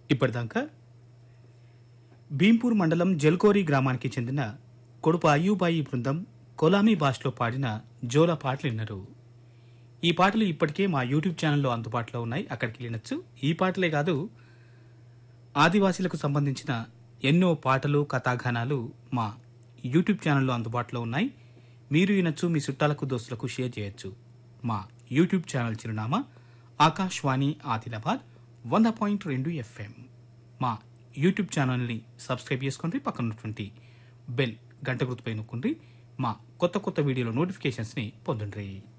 ఇప్పటిదాకా భీంపూర్ మండలం జల్కోరి గ్రామానికి చెందిన కొడుపు అయ్యూబాయి బృందం కొలామీ భాషలో పాడిన జోల పాటలు విన్నారు ఈ పాటలు ఇప్పటికే మా యూట్యూబ్ ఛానల్లో అందుబాటులో ఉన్నాయి అక్కడికి వెళ్ళినచ్చు ఈ పాటలే కాదు ఆదివాసీలకు సంబంధించిన ఎన్నో పాటలు కథాగానాలు మా యూట్యూబ్ ఛానల్లో అందుబాటులో ఉన్నాయి మీరు వినొచ్చు మీ చుట్టాలకు దోస్తులకు షేర్ చేయొచ్చు మా యూట్యూబ్ ఛానల్ చిరునామా ఆకాశవాణి ఆదిలాబాద్ వంద పాయింట్ రెండు ఎఫ్ఎం మా యూట్యూబ్ ఛానల్ని సబ్స్క్రైబ్ చేసుకోండి పక్కన ఉన్నటువంటి బెల్ గంట గుర్తుపై నొక్కండి మా కొత్త కొత్త వీడియోల నోటిఫికేషన్స్ని పొందండి